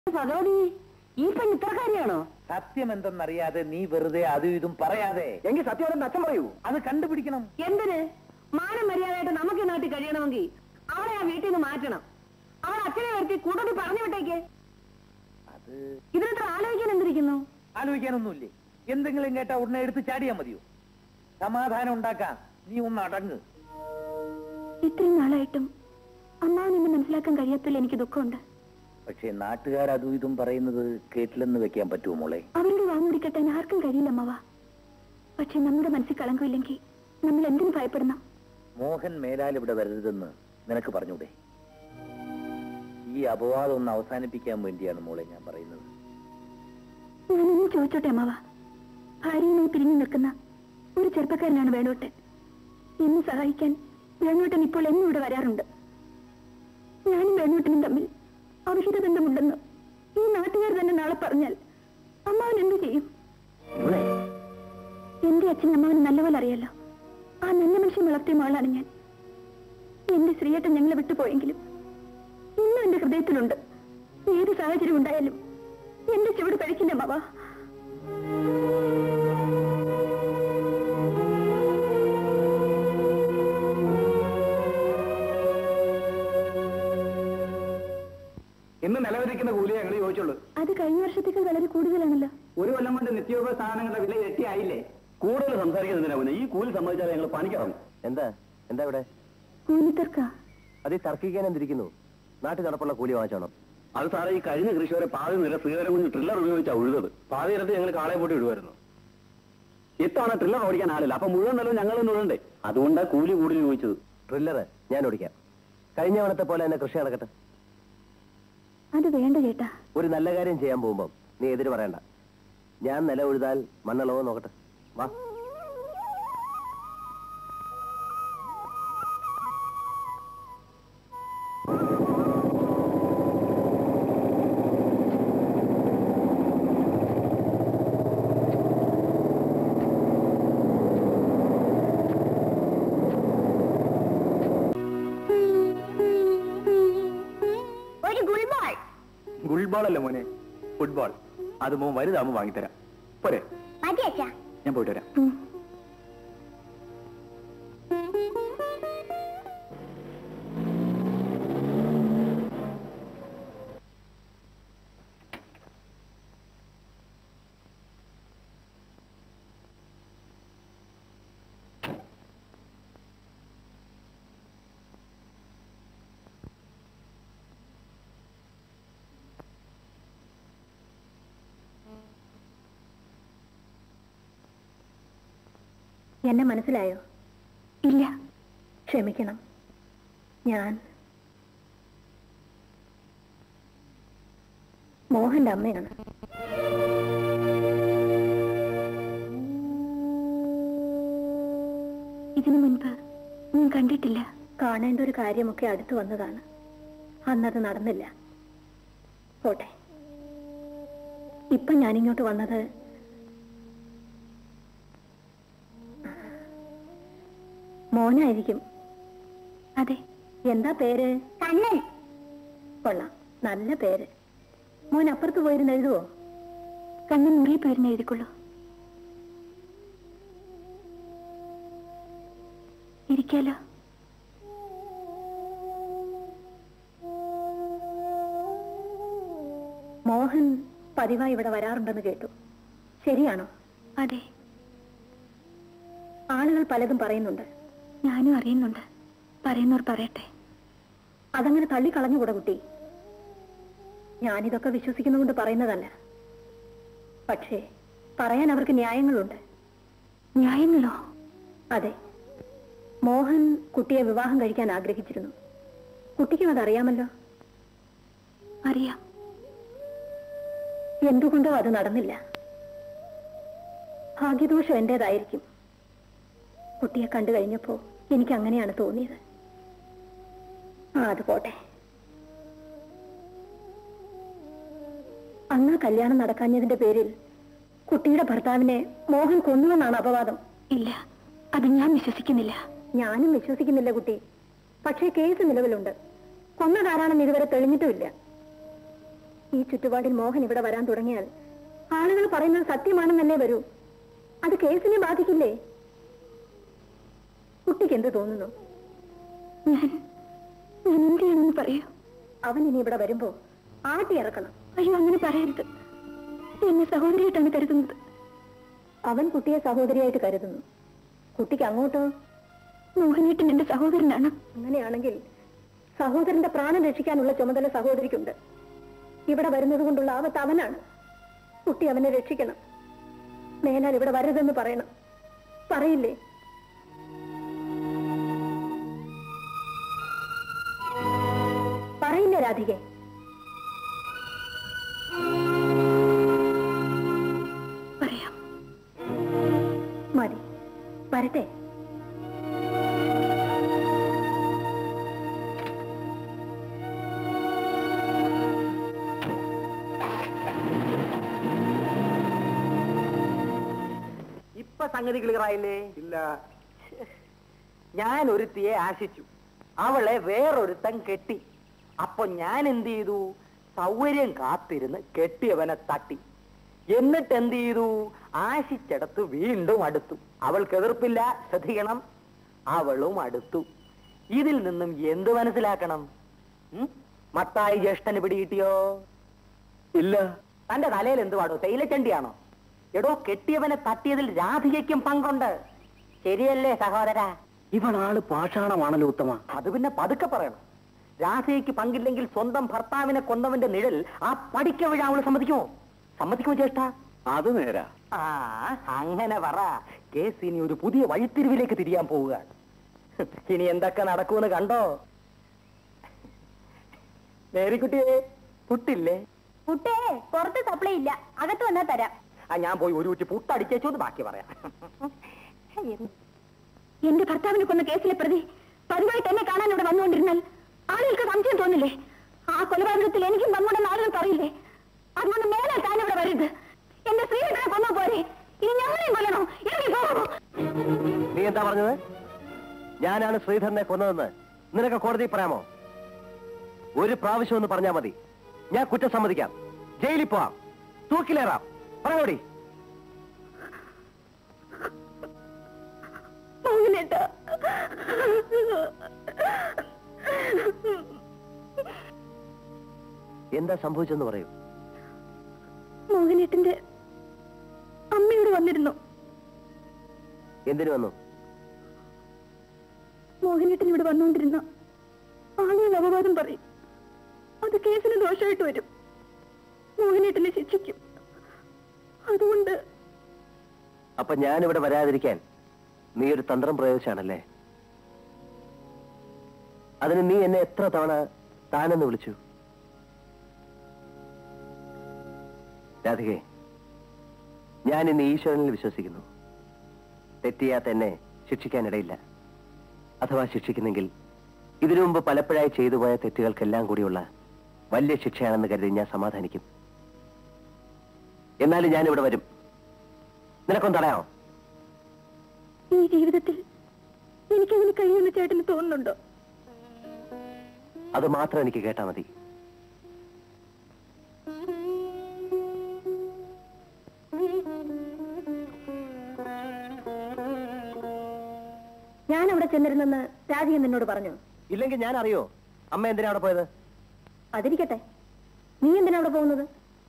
ഭഗവതി ഈ പെണ്ണ് ഇത്രക്കാരിയാണോ സത്യം എന്തെന്നറിയാതെ നീ വെറുതെ അതും ഇതും പറയാതെ എങ്കിൽ സത്യം അച്ഛൻ പറയൂ അത് കണ്ടുപിടിക്കണം എന്തിന് മാനം മര്യാദയായിട്ട് നമുക്ക് ഈ നാട്ടിൽ കഴിയണമെങ്കിൽ അവളെ ആ വീട്ടിൽ നിന്ന് മാറ്റണം അവൾ അച്ഛനെ വരുത്തി കൂട്ടത്തിൽ പറഞ്ഞു വിട്ടേക്ക് അത് ഇതിനത്ര ആലോചിക്കാൻ എന്തിരിക്കുന്നു ആലോചിക്കാനൊന്നുമില്ലേ എന്തെങ്കിലും കേട്ടാ ഉടനെ എടുത്ത് ചാടിയാ മതിയോ സമാധാനം ഉണ്ടാക്കാം നീ ഒന്ന് അടങ്ങ് ഇത്രയും നാളായിട്ടും അമ്മാവൻ എന്നെ മനസ്സിലാക്കാൻ കഴിയാത്തതിൽ എനിക്ക് ദുഃഖമുണ്ട് പക്ഷേ നാട്ടുകാർ അതും ഇതും പറയുന്നത് കേട്ടില്ലെന്ന് വെക്കാൻ പറ്റുമോ മോളെ അവരുടെ വാങ്ങുടി കെട്ടാൻ ആർക്കും കഴിയില്ല അമ്മവ പക്ഷെ നമ്മുടെ മനസ്സിൽ കളങ്കമില്ലെങ്കിൽ നമ്മൾ എന്തിനു ഭയപ്പെടണം മോഹൻ മേലാൽ ഇവിടെ വരരുതെന്ന് നിനക്ക് പറഞ്ഞൂടെ ഈ അപവാദം ഒന്ന് അവസാനിപ്പിക്കാൻ വേണ്ടിയാണ് മോളെ ഞാൻ പറയുന്നത് ഞാനൊന്ന് ചോദിച്ചോട്ടെ അമ്മവ ഭാര്യയുമായി പിരിഞ്ഞു നിൽക്കുന്ന ഒരു ചെറുപ്പക്കാരനാണ് വേണോട്ടൻ എന്നെ സഹായിക്കാൻ വേണോട്ടൻ ഇപ്പോൾ എന്നും ഇവിടെ വരാറുണ്ട് ഞാനും വേണോട്ടനും തമ്മിൽ അവിഹിത ബന്ധമുണ്ടെന്ന് ഈ നാട്ടുകാർ തന്നെ നാളെ പറഞ്ഞാൽ അമ്മാവൻ എന്ത് ചെയ്യും മോളെ എന്റെ അച്ഛൻ അമ്മാവന് നല്ലപോലെ അറിയാലോ ആ നല്ല മനുഷ്യൻ വളർത്തിയ മകളാണ് ഞാൻ എന്റെ ശ്രീയേട്ടൻ ഞങ്ങളെ വിട്ടുപോയെങ്കിലും ഇന്നും എന്റെ ഹൃദയത്തിലുണ്ട് ഏത് സാഹചര്യം ഉണ്ടായാലും എന്റെ ചുവട് കഴിക്കില്ല മാവ ഇന്ന് നിലവിലിരിക്കുന്ന കൂലിയെ ഞങ്ങൾ ചോദിച്ചുള്ളൂ അത് കഴിഞ്ഞ വർഷത്തേക്കാൾ വളരെ കൂടുതലാണല്ലോ ഒരു കൊല്ലം കൊണ്ട് നിത്യോപയോഗ സാധനങ്ങളുടെ വില ഇരട്ടിയായില്ലേ കൂടുതൽ സംസാരിക്കുന്നതിനാ ഈ കൂലി സമ്മതിച്ചാൽ ഞങ്ങൾ പണിക്കിറങ്ങും എന്താ എന്താ ഇവിടെ കൂലിത്തർക്ക അത് ഈ തർക്കിക്കാൻ എന്തിരിക്കുന്നു നാട്ടിൽ നടപ്പുള്ള കൂലി വാങ്ങിച്ചോണം അത് സാറേ ഈ കഴിഞ്ഞ കൃഷി വരെ പാതി നില ശ്രീധരം കുഞ്ഞ് ട്രില്ലർ ഉപയോഗിച്ചാ ഉഴുതത് പാതി നിരത്ത് ഞങ്ങൾ കാളെ പോട്ടി ഇടുമായിരുന്നു ഇത്തവണ ട്രില്ലർ ഓടിക്കാൻ ആളില്ല അപ്പൊ മുഴുവൻ നിലവും ഞങ്ങൾ തന്നെ ഉഴണ്ടേ അതുകൊണ്ടാ കൂലി കൂടുതൽ ചോദിച്ചത് ട്രില്ലറ് ഞാൻ ഓടിക്കാം കഴിഞ്ഞ തവണത്തെ പോലെ തന്നെ കൃഷി നടക്കട്ടെ അത് വേണ്ട ചേട്ടാ ഒരു നല്ല കാര്യം ചെയ്യാൻ പോകുമ്പം നീ എതിര് പറയണ്ട ഞാൻ നില ഉഴുതാൽ മണ്ണളവോ നോക്കട്ടെ വാ ഒരു ഗുൾബാൾ ഗുൾബോൾ അല്ല മോനെ ഫുട്ബോൾ അത് മോൻ വലുതാകുമ്പോൾ വാങ്ങിത്തരാം പോരെ മതി അച്ഛാ ഞാൻ പോയിട്ട് വരാം എന്നെ മനസ്സിലായോ ഇല്ല ക്ഷമിക്കണം ഞാൻ മോഹന്റെ അമ്മയാണ് ഇതിനു മുൻപ് ഞാൻ കണ്ടിട്ടില്ല കാണേണ്ട ഒരു കാര്യമൊക്കെ അടുത്തു വന്നതാണ് അന്നത് നടന്നില്ല പോട്ടെ ഇപ്പൊ ഞാനിങ്ങോട്ട് വന്നത് മോനായിരിക്കും അതെ എന്താ പേര് കണ്ണൻ കൊള്ളാം നല്ല പേര് മോൻ അപ്പുറത്ത് പോയിരുന്ന് എഴുതുവോ കണ്ണൻ മുറിയെ പോയിരുന്ന് എഴുതിക്കൊള്ളൂ ഇരിക്കാലോ മോഹൻ പതിവായി ഇവിടെ വരാറുണ്ടെന്ന് കേട്ടു ശരിയാണോ അതെ ആളുകൾ പലതും പറയുന്നുണ്ട് ഞാനും അറിയുന്നുണ്ട് പറയുന്നവർ പറയട്ടെ അതങ്ങനെ തള്ളിക്കളഞ്ഞുകൂടെ കുട്ടി ഞാനിതൊക്കെ വിശ്വസിക്കുന്നുകൊണ്ട് പറയുന്നതല്ല പക്ഷേ പറയാൻ അവർക്ക് ന്യായങ്ങളുണ്ട് ന്യായങ്ങളോ അതെ മോഹൻ കുട്ടിയെ വിവാഹം കഴിക്കാൻ ആഗ്രഹിച്ചിരുന്നു കുട്ടിക്കും അതറിയാമല്ലോ അറിയാം എന്തുകൊണ്ടോ അത് നടന്നില്ല ഭാഗ്യദോഷം എന്റേതായിരിക്കും കുട്ടിയെ കണ്ടു കഴിഞ്ഞപ്പോ എനിക്ക് അങ്ങനെയാണ് തോന്നിയത് ആ അത് പോട്ടെ അന്ന് ആ കല്യാണം നടക്കാഞ്ഞതിന്റെ പേരിൽ കുട്ടിയുടെ ഭർത്താവിനെ മോഹൻ കൊന്നുവെന്നാണ് അപവാദം ഇല്ല അത് ഞാൻ വിശ്വസിക്കുന്നില്ല ഞാനും വിശ്വസിക്കുന്നില്ല കുട്ടി പക്ഷേ കേസ് നിലവിലുണ്ട് കൊന്നതാരാണെന്ന് ഇതുവരെ തെളിഞ്ഞിട്ടുമില്ല ഈ ചുറ്റുപാടിൽ മോഹൻ ഇവിടെ വരാൻ തുടങ്ങിയാൽ ആളുകൾ പറയുന്നത് സത്യമാണെന്നല്ലേ വരൂ അത് കേസിനെ ബാധിക്കില്ലേ കുട്ടിക്ക് എന്ത് തോന്നുന്നു ഞാൻ ഞാൻ എന്ത് ചെയ്യണമെന്ന് പറയൂ അവൻ ഇനി ഇവിടെ വരുമ്പോ ആട്ടി ഇറക്കണം അയ്യോ അങ്ങനെ പറയരുത് എന്നെ സഹോദരിയായിട്ടാണ് കരുതുന്നത് അവൻ കുട്ടിയെ സഹോദരിയായിട്ട് കരുതുന്നു കുട്ടിക്ക് അങ്ങോട്ടോ മോഹനേട്ടൻ എന്റെ സഹോദരനാണ് അങ്ങനെയാണെങ്കിൽ സഹോദരന്റെ പ്രാണൻ രക്ഷിക്കാനുള്ള ചുമതല സഹോദരിക്കുണ്ട് ഇവിടെ വരുന്നത് കൊണ്ടുള്ള ആപത്ത് അവനാണ് കുട്ടി അവനെ രക്ഷിക്കണം മേലാൽ ഇവിടെ വരരുതെന്ന് പറയണം പറയില്ലേ പറയില്ലേ രാധികെ പറയാം മതി വരട്ടെ ഇപ്പൊ സംഗതി ക്ലിയർ ആയില്ലേ ഇല്ല ഞാൻ ഒരുത്തിയെ ആശിച്ചു അവളെ വേറൊരുത്തൻ കെട്ടി അപ്പൊ ഞാൻ എന്ത് ചെയ്തു സൗകര്യം കാത്തിരുന്ന് കെട്ടിയവനെ തട്ടി എന്നിട്ട് എന്ത് ചെയ്തു ആശിച്ചടത്ത് വീണ്ടും അടുത്തു അവൾക്ക് എതിർപ്പില്ല ശ്രദ്ധിക്കണം അവളും അടുത്തു ഇതിൽ നിന്നും എന്ത് മനസ്സിലാക്കണം ഉം? മത്തായി ജ്യേഷ്ഠന് പിടികിട്ടിയോ ഇല്ല തന്റെ തലയിൽ എന്തുവാടോ തേയിലച്ചണ്ടിയാണോ എടോ കെട്ടിയവനെ തട്ടിയതിൽ രാധികയ്ക്കും പങ്കുണ്ട് ശരിയല്ലേ സഹോദര ഇവളാള് പാഷാണമാണല്ലോ ഉത്തമ അത് പിന്നെ പതുക്കെ പറയണം രാധയ്ക്ക് പങ്കില്ലെങ്കിൽ സ്വന്തം ഭർത്താവിനെ കൊന്നവന്റെ നിഴൽ ആ പഠിക്ക വീഴ അവള് സമ്മതിക്കുമോ സമ്മതിക്കുമോ ചേഷ്ട അത് നേരാ ആ അങ്ങനെ പറ കേസ് ഇനി ഒരു പുതിയ വഴിത്തിരിവിലേക്ക് തിരിയാൻ പോവുക ഇനി എന്തൊക്കെ നടക്കുമെന്ന് കണ്ടോ മേരിക്കുട്ടിയെ പുട്ടില്ലേ കുട്ടേ പുറത്ത് സപ്ലൈ ഇല്ല അകത്ത് വന്നാ തരാം ആ ഞാൻ പോയി ഒരു കുറ്റി പുട്ടടിച്ചേച്ചു എന്ന് ബാക്കി പറയാം എന്റെ ഭർത്താവിനെ കൊന്ന കേസിലെ പ്രതി പതിവായിട്ട് എന്നെ കാണാൻ ഇവിടെ വന്നുകൊണ്ടിരുന്നാൽ ആളുകൾക്ക് സംശയം തോന്നില്ലേ ആ കൊലപാതകത്തിൽ എനിക്കും പങ്കുണ്ടെന്ന് ആളുകൾ പറയില്ലേ അതുകൊണ്ട് മേലെ താൻ ഇവിടെ വരരുത് എന്റെ സ്ത്രീകളെ കൊന്നാ പോരെ ഇനി ഞങ്ങളെയും കൊല്ലണോ ഇറങ്ങി പോകണോ നീ എന്താ പറഞ്ഞത് ഞാനാണ് ശ്രീധരനെ കൊന്നതെന്ന് നിനക്ക് കോടതി പറയാമോ ഒരു പ്രാവശ്യം ഒന്ന് പറഞ്ഞാ മതി ഞാൻ കുറ്റം സമ്മതിക്കാം ജയിലിൽ പോവാം തൂക്കിലേറാം പറയോടി മോഹനേട്ടാ എന്താ സംഭവിച്ചെന്ന് പറയൂ മോഹനേട്ടന്റെ അമ്മയോട് വന്നിരുന്നു എന്തിനു വന്നു മോഹനേട്ടൻ ഇവിടെ വന്നുകൊണ്ടിരുന്ന ആളുകൾ അപവാദം പറയും അത് കേസിന് ദോഷമായിട്ട് വരും മോഹനേട്ടനെ ശിക്ഷിക്കും അതുകൊണ്ട് അപ്പൊ ഞാനിവിടെ വരാതിരിക്കാൻ നീ ഒരു തന്ത്രം പ്രയോഗിച്ചാണല്ലേ അതിന് നീ എന്നെ എത്ര തവണ താനെന്ന് വിളിച്ചു രാധികെ ഞാൻ ഇന്ന് ഈശ്വരനിൽ വിശ്വസിക്കുന്നു തെറ്റിയാത്ത എന്നെ ശിക്ഷിക്കാനിടയില്ല അഥവാ ശിക്ഷിക്കുന്നെങ്കിൽ ഇതിനു മുമ്പ് പലപ്പോഴായി ചെയ്തു പോയ തെറ്റുകൾക്കെല്ലാം കൂടിയുള്ള വലിയ ശിക്ഷയാണെന്ന് കരുതി ഞാൻ സമാധാനിക്കും എന്നാലും ഞാനിവിടെ വരും നിനക്കൊന്ന് തടയാമോ ഈ ജീവിതത്തിൽ എനിക്കതിന് കഴിയുമെന്ന് ചേട്ടന് തോന്നുന്നുണ്ടോ അത് മാത്രം എനിക്ക് കേട്ടാ മതി ഞാൻ അവിടെ ചെന്നിരുന്നെന്ന് രാധിക നിന്നോട് പറഞ്ഞു ഇല്ലെങ്കിൽ ഞാൻ അറിയോ അമ്മ എന്തിനാ അവിടെ പോയത് അതിരിക്കട്ടെ നീ എന്തിനാ അവിടെ പോകുന്നത്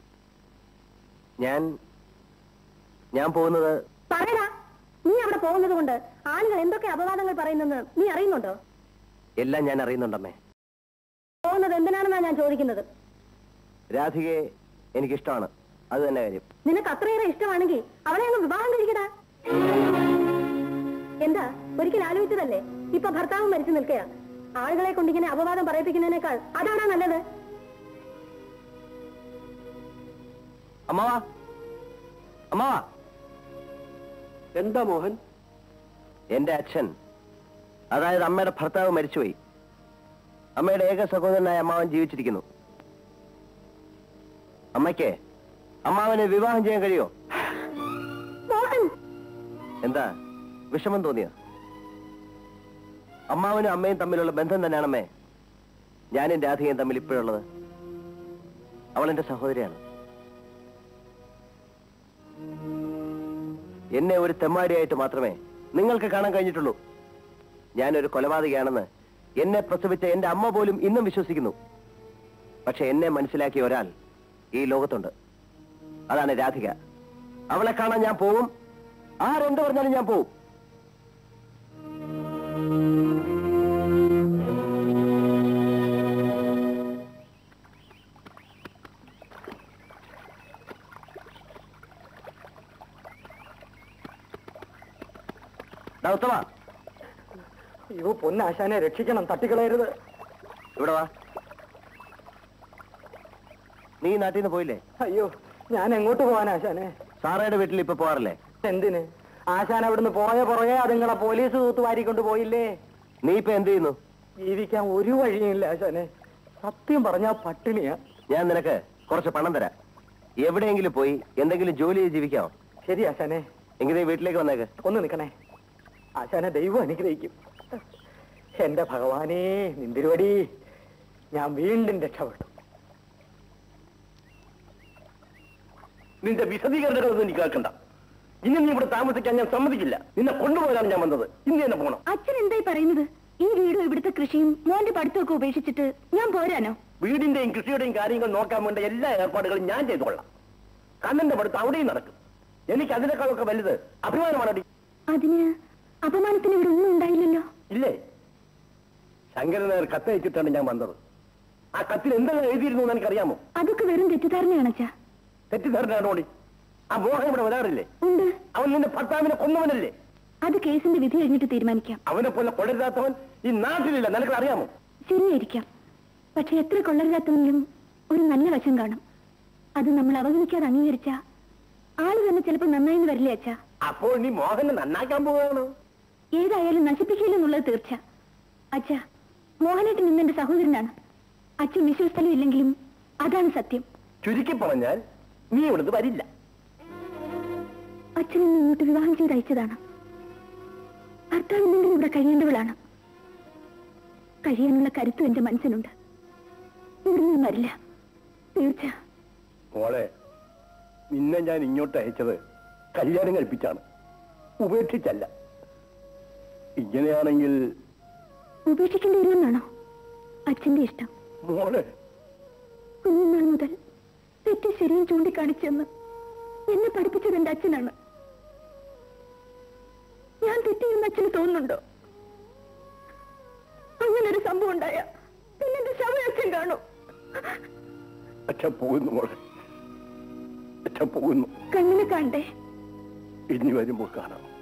ഞാൻ ഞാൻ പോകുന്നത് പറയടാ നീ അവിടെ പോകുന്നത് കൊണ്ട് ആളുകൾ എന്തൊക്കെ അപവാദങ്ങൾ പറയുന്നെന്ന് നീ അറിയുന്നുണ്ടോ എല്ലാം ഞാൻ അറിയുന്നുണ്ടമ്മേ പോകുന്നത് എന്തിനാണെന്നാ ഞാൻ ചോദിക്കുന്നത് രാധികയെ എനിക്കിഷ്ടമാണ് അത് തന്നെ കാര്യം നിനക്ക് അത്രയേറെ ഇഷ്ടമാണെങ്കിൽ അവളെ അങ്ങ് വിവാഹം കഴിക്കടാ എന്താ ഒരിക്കൽ ആലോചിച്ചതല്ലേ ഇപ്പൊ ഭർത്താവ് മരിച്ചു നിൽക്കുക ആളുകളെ കൊണ്ട് ഇങ്ങനെ അപവാദം പറയിപ്പിക്കുന്നതിനേക്കാൾ അതാണോ നല്ലത് അമ്മാവാ അമ്മാവാ എന്താ മോഹൻ എന്റെ അച്ഛൻ അതായത് അമ്മയുടെ ഭർത്താവ് മരിച്ചുപോയി അമ്മയുടെ ഏക സഹോദരനായ അമ്മാവൻ ജീവിച്ചിരിക്കുന്നു അമ്മയ്ക്ക് അമ്മാവനെ വിവാഹം ചെയ്യാൻ കഴിയോ മോഹൻ എന്താ വിഷമം തോന്നിയോ അമ്മാവനും അമ്മയും തമ്മിലുള്ള ബന്ധം തന്നെയാണമ്മേ ഞാനും രാധികയും തമ്മിൽ ഇപ്പോഴുള്ളത് അവൾ എന്റെ സഹോദരിയാണ് എന്നെ ഒരു തെമ്മാടിയായിട്ട് മാത്രമേ നിങ്ങൾക്ക് കാണാൻ കഴിഞ്ഞിട്ടുള്ളൂ ഞാനൊരു കൊലപാതകയാണെന്ന് എന്നെ പ്രസവിച്ച എന്റെ അമ്മ പോലും ഇന്നും വിശ്വസിക്കുന്നു പക്ഷെ എന്നെ മനസ്സിലാക്കിയ ഒരാൾ ഈ ലോകത്തുണ്ട് അതാണ് രാധിക അവളെ കാണാൻ ഞാൻ പോവും ആരെന്ത് പറഞ്ഞാലും ഞാൻ പോവും ദാ ഉത്തമ അയ്യോ പൊന്നാശാനെ രക്ഷിക്കണം തട്ടിക്കളയരുത് ഇവിടെ വാ നീ നാട്ടിൽ നിന്ന് പോയില്ലേ അയ്യോ ഞാൻ എങ്ങോട്ട് പോവാൻ ആശാനെ സാറയുടെ വീട്ടിൽ ഇപ്പൊ പോവാറില്ലേ എന്തിന് ആശാൻ അവിടുന്ന് പോയ പുറകെ അതുങ്ങളെ പോലീസ് തൂത്ത് വാരിക്കൊണ്ട് പോയില്ലേ നീ ഇപ്പൊ എന്ത് ചെയ്യുന്നു ജീവിക്കാൻ ഒരു വഴിയുമില്ല ആശാനെ സത്യം പറഞ്ഞാ പട്ടിണിയാ ഞാൻ നിനക്ക് കുറച്ച് പണം തരാം എവിടെയെങ്കിലും പോയി എന്തെങ്കിലും ജോലി ചെയ്ത് ജീവിക്കാമോ ശരി ആശാനെ എങ്കിൽ നീ വീട്ടിലേക്ക് വന്നേക്ക് ഒന്ന് നിൽക്കണേ ആശാനെ ദൈവം അനുഗ്രഹിക്കും എന്റെ ഭഗവാനേ നിന്തിരുവടി ഞാൻ വീണ്ടും രക്ഷപ്പെട്ടു നിന്റെ വിശദീകരണങ്ങളൊന്നും എനിക്ക് കേൾക്കണ്ട ഇനി നീ ഇവിടെ താമസിക്കാൻ ഞാൻ സമ്മതിക്കില്ല നിന്നെ കൊണ്ടുപോകാനാണ് ഞാൻ വന്നത് ഇന്ന് തന്നെ പോകണം അച്ഛൻ എന്തായി പറയുന്നത് ഈ വീടും ഇവിടുത്തെ കൃഷിയും മോന്റെ പഠിത്തമൊക്കെ ഉപേക്ഷിച്ചിട്ട് ഞാൻ പോരാനോ വീടിന്റെയും കൃഷിയുടെയും കാര്യങ്ങൾ നോക്കാൻ വേണ്ട എല്ലാ ഏർപ്പാടുകളും ഞാൻ ചെയ്തുകൊള്ളാം കണ്ണന്റെ പഠിത്തം അവിടെയും നടക്കും എനിക്ക് അതിനേക്കാളൊക്കെ വലുത് അഭിമാനമാണടി അതിന് അപമാനത്തിന് ഇവിടെ ഒന്നും ഉണ്ടായില്ലല്ലോ ഇല്ലേ ശങ്കരനായർ കത്തയച്ചിട്ടാണ് ഞാൻ വന്നത് ആ കത്തിൽ എന്തെല്ലാം എഴുതിയിരുന്നു എന്ന് എനിക്കറിയാമോ അതൊക്കെ വെറും തെറ്റിദ്ധാരണയാണ് അച്ഛാ തെറ്റിദ്ധാരണയാണോടി ആ മോഹൻ ഇവിടെ വരാറില്ലേ ഉണ്ട് അവൻ നിന്റെ ഭർത്താവിനെ കൊന്നവനല്ലേ അത് കേസിന്റെ വിധി കഴിഞ്ഞിട്ട് തീരുമാനിക്കാം അവനെ പോലെ കൊള്ളരുതാത്തവൻ ഈ നാട്ടിലില്ല നിനക്ക് അറിയാമോ ശരിയായിരിക്കാം പക്ഷെ എത്ര കൊള്ളരുതാത്തവനിലും ഒരു നല്ല വശം കാണും അത് നമ്മൾ അവഗണിക്കാതെ അംഗീകരിച്ച ആള് തന്നെ ചിലപ്പോൾ നന്നായിന്ന് വരില്ലേ അച്ഛാ അപ്പോൾ നീ മോഹനെ നന്നാക്കാൻ പോവുകയാണോ ഏതായാലും നശിപ്പിക്കില്ലെന്നുള്ളത് തീർച്ച അച്ഛാ മോഹനേട്ടൻ ഇന്ന് എന്റെ സഹോദരനാണ് അച്ഛൻ വിശ്വസ്ഥലം ഇല്ലെങ്കിലും അതാണ് സത്യം ചുരുക്കി പറഞ്ഞാൽ നീ ഇവിടുന്ന് വരില്ല അച്ഛൻ ഇന്ന് ഇങ്ങോട്ട് വിവാഹം ചെയ്ത് അയച്ചതാണ് ഭർത്താവില്ലെങ്കിൽ ഇവിടെ കഴിയേണ്ടവളാണ് കഴിയാനുള്ള കരുത്തും എന്റെ മനസ്സിനുണ്ട് ഇവിടെ നിന്നും വരില്ല തീർച്ച മോളെ നിന്നെ ഞാൻ ഇങ്ങോട്ട് അയച്ചത് കല്യാണം കഴിപ്പിച്ചാണ് ഉപേക്ഷിച്ചല്ല ഇങ്ങനെയാണെങ്കിൽ ഉപേക്ഷിക്കേണ്ടി വരുമെന്നാണോ അച്ഛന്റെ ഇഷ്ടം മോളെ കുഞ്ഞുനാൾ മുതൽ തെറ്റും ശരിയും ചൂണ്ടിക്കാണിച്ചെന്ന് എന്നെ പഠിപ്പിച്ചത് എന്റെ അച്ഛനാണ് ഞാൻ തെറ്റിയെന്ന് അച്ഛന് തോന്നുന്നുണ്ടോ അങ്ങനെ ഒരു സംഭവം ഉണ്ടായ പിന്നെ എന്റെ ശവം അച്ഛൻ കാണും അച്ഛൻ പോകുന്നു മോളെ അച്ഛൻ പോകുന്നു കണ്ണിനെ കാണണ്ടേ ഇനി വരുമ്പോൾ കാണാം